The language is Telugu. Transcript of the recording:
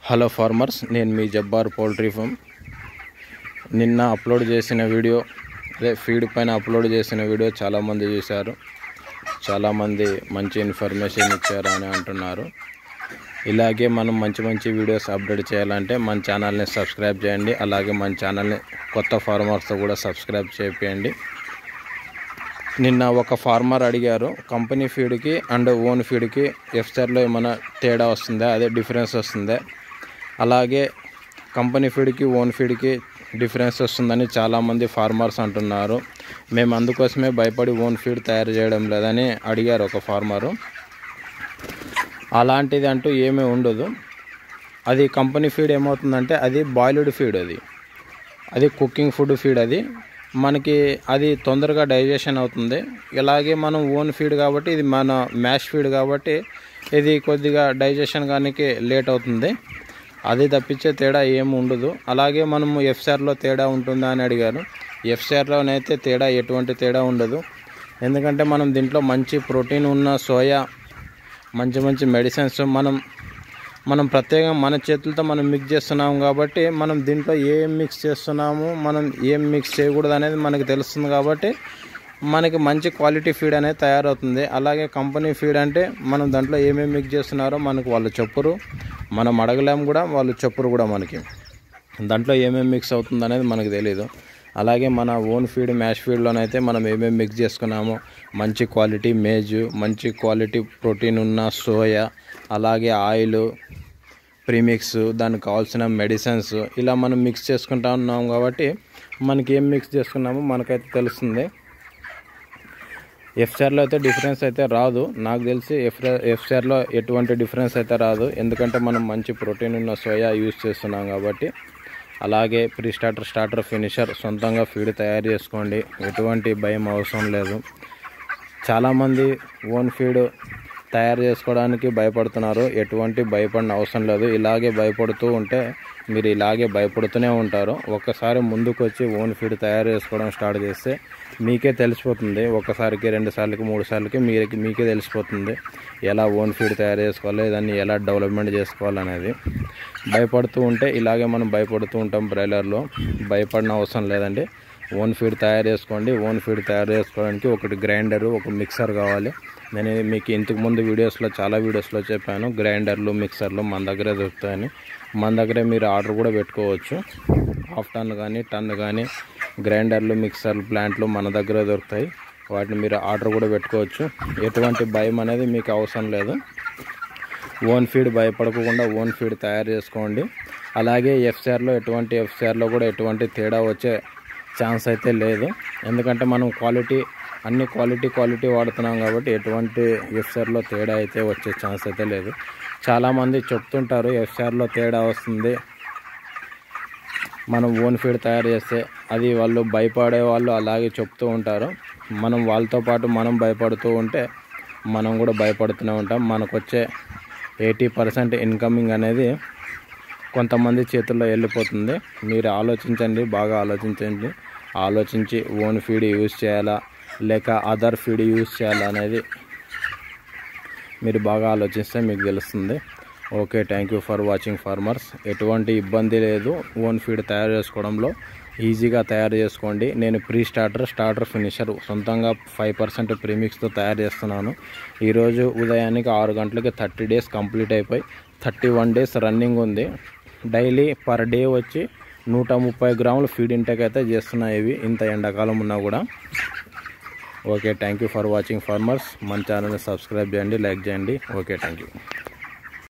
హలో ఫార్మర్స్ నేను మీ జబ్బార్ పౌల్ట్రీ ఫామ్ నిన్న అప్లోడ్ చేసిన వీడియో అదే ఫీడ్ పైన అప్లోడ్ చేసిన వీడియో చాలామంది చూశారు చాలామంది మంచి ఇన్ఫర్మేషన్ ఇచ్చారు అని అంటున్నారు ఇలాగే మనం మంచి మంచి వీడియోస్ అప్డేట్ చేయాలంటే మన ఛానల్ని సబ్స్క్రైబ్ చేయండి అలాగే మన ఛానల్ని కొత్త ఫార్మర్స్తో కూడా సబ్స్క్రైబ్ చేయండి నిన్న ఒక ఫార్మర్ అడిగారు కంపెనీ ఫీడ్కి అండ్ ఓన్ ఫీడ్కి ఎఫ్సర్లో ఏమైనా తేడా వస్తుందా అదే డిఫరెన్స్ వస్తుందా అలాగే కంపెనీ ఫీడ్కి ఓన్ ఫీడ్కి డిఫరెన్స్ వస్తుందని చాలామంది ఫార్మర్స్ అంటున్నారు మేము అందుకోసమే భయపడి ఓన్ ఫీడ్ తయారు చేయడం లేదని అడిగారు ఒక ఫార్మరు అలాంటిది అంటూ ఏమీ ఉండదు అది కంపెనీ ఫీడ్ ఏమవుతుందంటే అది బాయిల్డ్ ఫీడ్ అది అది కుకింగ్ ఫుడ్ ఫీడ్ అది మనకి అది తొందరగా డైజెషన్ అవుతుంది ఇలాగే మనం ఓన్ ఫీడ్ కాబట్టి ఇది మన మ్యాష్ ఫీడ్ కాబట్టి ఇది కొద్దిగా డైజెషన్ కానీ లేట్ అవుతుంది అది తప్పించే తేడా ఏమి ఉండదు అలాగే మనము ఎఫ్సిఆర్లో తేడా ఉంటుందా అని అడిగారు ఎఫ్సిఆర్లోనైతే తేడా ఎటువంటి తేడా ఉండదు ఎందుకంటే మనం దీంట్లో మంచి ప్రోటీన్ ఉన్న సోయా మంచి మంచి మెడిసిన్స్ మనం మనం ప్రత్యేకంగా మన చేతులతో మనం మిక్స్ చేస్తున్నాం కాబట్టి మనం దీంట్లో ఏం మిక్స్ చేస్తున్నాము మనం ఏం మిక్స్ చేయకూడదు అనేది మనకు తెలుస్తుంది కాబట్టి మనకి మంచి క్వాలిటీ ఫీడ్ అనేది తయారవుతుంది అలాగే కంపెనీ ఫీడ్ అంటే మనం దాంట్లో ఏమేమి మిక్స్ చేస్తున్నారో మనకు వాళ్ళు చెప్పరు మనం అడగలేము కూడా వాళ్ళు చెప్పరు కూడా మనకి దాంట్లో ఏమేమి మిక్స్ అవుతుంది అనేది మనకు తెలియదు అలాగే మన ఓన్ ఫీడ్ మ్యాష్ ఫీడ్లోనైతే మనం ఏమేమి మిక్స్ చేసుకున్నామో మంచి క్వాలిటీ మేజు మంచి క్వాలిటీ ప్రోటీన్ ఉన్న సోయా అలాగే ఆయిల్ ప్రీమిక్స్ దానికి కావాల్సిన మెడిసిన్స్ ఇలా మనం మిక్స్ చేసుకుంటా ఉన్నాం కాబట్టి మనకి ఏం మిక్స్ చేసుకున్నామో మనకైతే తెలుస్తుంది ఎఫ్సిఆర్లో అయితే డిఫరెన్స్ అయితే రాదు నాకు తెలిసి ఎఫ్ ఎఫ్సిఆర్లో ఎటువంటి డిఫరెన్స్ అయితే రాదు ఎందుకంటే మనం మంచి ప్రోటీన్ ఉన్న సోయా యూజ్ చేస్తున్నాం కాబట్టి అలాగే ప్రీ స్టార్టర్ స్టార్టర్ ఫినిషర్ సొంతంగా ఫీడ్ తయారు చేసుకోండి ఎటువంటి భయం అవసరం లేదు చాలామంది ఓన్ ఫీడ్ తయారు చేసుకోవడానికి భయపడుతున్నారు ఎటువంటి భయపడిన అవసరం లేదు ఇలాగే భయపడుతూ ఉంటే మీరు ఇలాగే భయపడుతూనే ఉంటారు ఒక్కసారి ముందుకు వచ్చి ఓన్ ఫీడ్ తయారు చేసుకోవడం స్టార్ట్ చేస్తే మీకే తెలిసిపోతుంది ఒకసారికి రెండు సార్లకి మూడు సార్లకి మీరే మీకే తెలిసిపోతుంది ఎలా ఓన్ ఫీడ్ తయారు చేసుకోవాలి దాన్ని ఎలా డెవలప్మెంట్ చేసుకోవాలనేది భయపడుతూ ఉంటే ఇలాగే మనం భయపడుతూ ఉంటాం బ్రాయిలర్లో భయపడిన అవసరం లేదండి ఓన్ ఫీడ్ తయారు చేసుకోండి ఓన్ ఫీడ్ తయారు చేసుకోవడానికి ఒకటి గ్రైండరు ఒక మిక్సర్ కావాలి నేను మీకు ఇంతకు ముందు వీడియోస్లో చాలా వీడియోస్లో చెప్పాను గ్రైండర్లు మిక్సర్లు మన దగ్గరే దొరుకుతాయని మన దగ్గరే మీరు ఆర్డర్ కూడా పెట్టుకోవచ్చు హాఫ్ టన్ కానీ టన్ కానీ గ్రైండర్లు మిక్సర్లు ప్లాంట్లు మన దగ్గరే దొరుకుతాయి వాటిని మీరు ఆర్డర్ కూడా పెట్టుకోవచ్చు ఎటువంటి భయం అనేది మీకు అవసరం లేదు ఓన్ ఫీడ్ భయపడకుండా ఓన్ ఫీడ్ తయారు చేసుకోండి అలాగే ఎఫ్సిఆర్లో ఎటువంటి ఎఫ్సిఆర్లో కూడా ఎటువంటి తేడా వచ్చే ఛాన్స్ అయితే లేదు ఎందుకంటే మనం క్వాలిటీ అన్ని క్వాలిటీ క్వాలిటీ వాడుతున్నాం కాబట్టి ఎటువంటి ఎఫ్సిఆర్లో తేడా అయితే వచ్చే ఛాన్స్ అయితే లేదు చాలామంది చెప్తుంటారు ఎఫ్సిఆర్లో తేడా వస్తుంది మనం ఓన్ ఫీడ్ తయారు చేస్తే అది వాళ్ళు భయపడే వాళ్ళు అలాగే చెప్తూ ఉంటారు మనం వాళ్ళతో పాటు మనం భయపడుతూ ఉంటే మనం కూడా భయపడుతూనే ఉంటాం మనకు వచ్చే ఎయిటీ పర్సెంట్ ఇన్కమింగ్ అనేది కొంతమంది చేతుల్లో వెళ్ళిపోతుంది మీరు ఆలోచించండి బాగా ఆలోచించండి ఆలోచించి ఓన్ ఫీడ్ యూజ్ చేయాలా లేక అదర్ ఫీడ్ యూజ్ చేయాలా అనేది మీరు బాగా ఆలోచిస్తే మీకు తెలుస్తుంది okay thank you for watching farmers ఎటువంటి ఇబ్బంది లేదు ఓన్ ఫీడ్ తయారు చేసుకోవడంలో ఈజీగా తయారు చేసుకోండి నేను ప్రీ స్టార్టర్ స్టార్టర్ ఫినిషర్ సొంతంగా ఫైవ్ పర్సెంట్ ప్రీమిక్స్తో తయారు చేస్తున్నాను ఈరోజు ఉదయానికి ఆరు గంటలకి థర్టీ డేస్ కంప్లీట్ అయిపోయి థర్టీ వన్ డేస్ రన్నింగ్ ఉంది డైలీ పర్ డే వచ్చి నూట ముప్పై గ్రాములు ఫీడ్ ఇంటెక్ అయితే చేస్తున్నాయి ఇవి ఇంత ఎండాకాలం ఉన్నా కూడా okay thank you for watching farmers మన ఛానల్ని సబ్స్క్రైబ్ చేయండి లైక్ చేయండి ఓకే థ్యాంక్ యూ